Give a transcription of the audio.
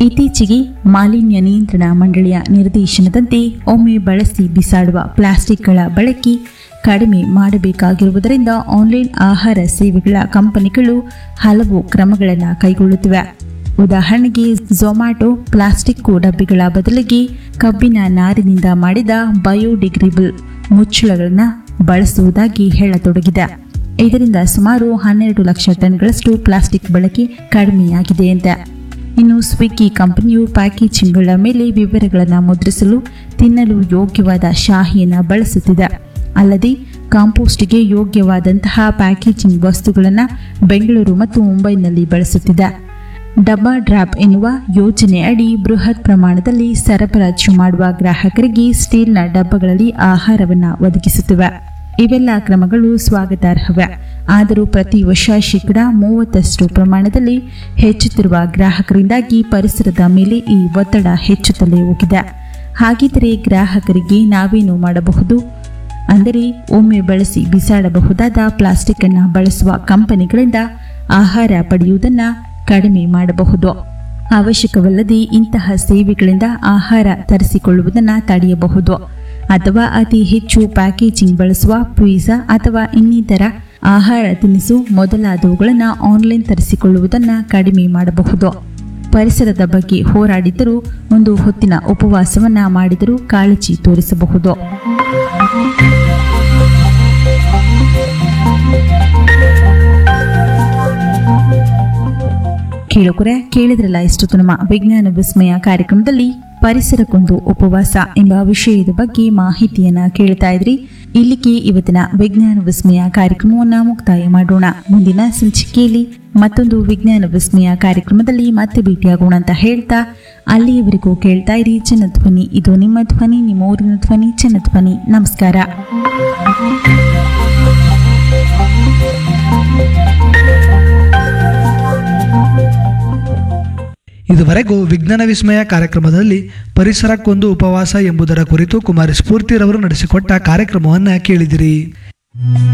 ಇತ್ತೀಚೆಗೆ ಮಾಲಿನ್ಯ ನಿಯಂತ್ರಣ ಮಂಡಳಿಯ ನಿರ್ದೇಶನದಂತೆ ಒಮ್ಮೆ ಬಳಸಿ ಬಿಸಾಡುವ ಪ್ಲಾಸ್ಟಿಕ್ಗಳ ಬಳಕೆ ಕಡಿಮೆ ಮಾಡಬೇಕಾಗಿರುವುದರಿಂದ ಆನ್ಲೈನ್ ಆಹಾರ ಸೇವೆಗಳ ಕಂಪನಿಗಳು ಹಲವು ಕ್ರಮಗಳನ್ನು ಕೈಗೊಳ್ಳುತ್ತಿವೆ ಉದಾಹರಣೆಗೆ ಝೊಮ್ಯಾಟೊ ಪ್ಲಾಸ್ಟಿಕ್ ಡಬ್ಬಿಗಳ ಬದಲಿಗೆ ಕಬ್ಬಿನ ನಾರಿನಿಂದ ಮಾಡಿದ ಬಯೋಡಿಗ್ರೇಬಲ್ ಮುಚ್ಚಳಗಳನ್ನು ಬಳಸುವುದಾಗಿ ಹೇಳತೊಡಗಿದೆ ಇದರಿಂದ ಸುಮಾರು ಹನ್ನೆರಡು ಲಕ್ಷ ಟನ್ಗಳಷ್ಟು ಪ್ಲಾಸ್ಟಿಕ್ ಬಳಕೆ ಕಡಿಮೆಯಾಗಿದೆ ಅಂತ ಇನ್ನು ಸ್ವಿಗ್ಗಿ ಕಂಪನಿಯು ಪ್ಯಾಕೇಜಿಂಗ್ಗಳ ಮೇಲೆ ವಿವರಗಳನ್ನು ಮುದ್ರಿಸಲು ತಿನ್ನಲು ಯೋಗ್ಯವಾದ ಶಾಹಿಯನ್ನು ಬಳಸುತ್ತಿದೆ ಅಲ್ಲದೆ ಕಾಂಪೋಸ್ಟ್ಗೆ ಯೋಗ್ಯವಾದಂತಹ ಪ್ಯಾಕೇಜಿಂಗ್ ವಸ್ತುಗಳನ್ನು ಬೆಂಗಳೂರು ಮತ್ತು ಮುಂಬೈನಲ್ಲಿ ಬಳಸುತ್ತಿದೆ ಡಬ್ಬಾ ಡ್ರಾಪ್ ಎನ್ನುವ ಯೋಜನೆ ಅಡಿ ಬೃಹತ್ ಪ್ರಮಾಣದಲ್ಲಿ ಸರಬರಾಜು ಮಾಡುವ ಗ್ರಾಹಕರಿಗೆ ಸ್ಟೀಲ್ನ ಡಬ್ಬಗಳಲ್ಲಿ ಆಹಾರವನ್ನು ಒದಗಿಸುತ್ತಿವೆ ಇವೆಲ್ಲ ಕ್ರಮಗಳು ಸ್ವಾಗತಾರ್ಹವೇ ಆದರೂ ಪ್ರತಿ ವರ್ಷ ಶೇಕಡ ಮೂವತ್ತಷ್ಟು ಪ್ರಮಾಣದಲ್ಲಿ ಹೆಚ್ಚುತ್ತಿರುವ ಗ್ರಾಹಕರಿಂದಾಗಿ ಪರಿಸರದ ಮೇಲೆ ಈ ಒತ್ತಡ ಹೆಚ್ಚುತ್ತಲೇ ಹೋಗಿದೆ ಹಾಗಿದ್ದರೆ ಗ್ರಾಹಕರಿಗೆ ನಾವೇನು ಮಾಡಬಹುದು ಅಂದರೆ ಒಮ್ಮೆ ಬಳಸಿ ಬಿಸಾಡಬಹುದಾದ ಪ್ಲಾಸ್ಟಿಕ್ ಅನ್ನು ಬಳಸುವ ಕಂಪನಿಗಳಿಂದ ಆಹಾರ ಪಡೆಯುವುದನ್ನು ಕಡಿಮೆ ಮಾಡಬಹುದು ಅವಶ್ಯಕವಲ್ಲದೆ ಇಂತಹ ಸೇವೆಗಳಿಂದ ಆಹಾರ ತರಿಸಿಕೊಳ್ಳುವುದನ್ನು ತಡೆಯಬಹುದು ಅಥವಾ ಅತಿ ಹೆಚ್ಚು ಪ್ಯಾಕೇಜಿಂಗ್ ಬಳಸುವ ಪಿಜ್ಜಾ ಅಥವಾ ಇನ್ನಿತರ ಆಹಾರ ತಿನಿಸು ಮೊದಲಾದವುಗಳನ್ನು ಆನ್ಲೈನ್ ತರಿಸಿಕೊಳ್ಳುವುದನ್ನು ಕಡಿಮೆ ಮಾಡಬಹುದು ಪರಿಸರದ ಬಗ್ಗೆ ಹೋರಾಡಿದರೂ ಒಂದು ಹೊತ್ತಿನ ಉಪವಾಸವನ್ನ ಮಾಡಿದರೂ ಕಾಳಜಿ ತೋರಿಸಬಹುದು ಕೇಳುಗರೆ ಕೇಳಿದ್ರಲ್ಲ ಇಷ್ಟು ನಮ್ಮ ವಿಜ್ಞಾನ ವಿಸ್ಮಯ ಕಾರ್ಯಕ್ರಮದಲ್ಲಿ ಪರಿಸರಕ್ಕೊಂದು ಉಪವಾಸ ಎಂಬ ವಿಷಯದ ಬಗ್ಗೆ ಮಾಹಿತಿಯನ್ನ ಕೇಳ್ತಾ ಇದ್ರಿ ಇಲ್ಲಿಗೆ ಇವತ್ತಿನ ವಿಜ್ಞಾನ ವಿಸ್ಮಯ ಕಾರ್ಯಕ್ರಮವನ್ನ ಮುಕ್ತಾಯ ಮಾಡೋಣ ಮುಂದಿನ ಸಂಚಿಕೆಯಲ್ಲಿ ಮತ್ತೊಂದು ವಿಜ್ಞಾನ ವಿಸ್ಮಯ ಕಾರ್ಯಕ್ರಮದಲ್ಲಿ ಮತ್ತೆ ಭೇಟಿಯಾಗೋಣ ಅಂತ ಹೇಳ್ತಾ ಅಲ್ಲಿಯವರೆಗೂ ಕೇಳ್ತಾ ಇರಿ ಜನಧ್ವನಿ ಇದು ನಿಮ್ಮ ಧ್ವನಿ ನಿಮ್ಮ ಊರಿನ ಧ್ವನಿ ಜನಧ್ವನಿ ನಮಸ್ಕಾರ ಇದುವರೆಗೂ ವಿಜ್ಞಾನ ವಿಸ್ಮಯ ಕಾರ್ಯಕ್ರಮದಲ್ಲಿ ಪರಿಸರಕ್ಕೊಂದು ಉಪವಾಸ ಎಂಬುದರ ಕುರಿತು ಕುಮಾರಿ ಸ್ಫೂರ್ತಿರವರು ನಡೆಸಿಕೊಟ್ಟ ಕಾರ್ಯಕ್ರಮವನ್ನು ಕೇಳಿದಿರಿ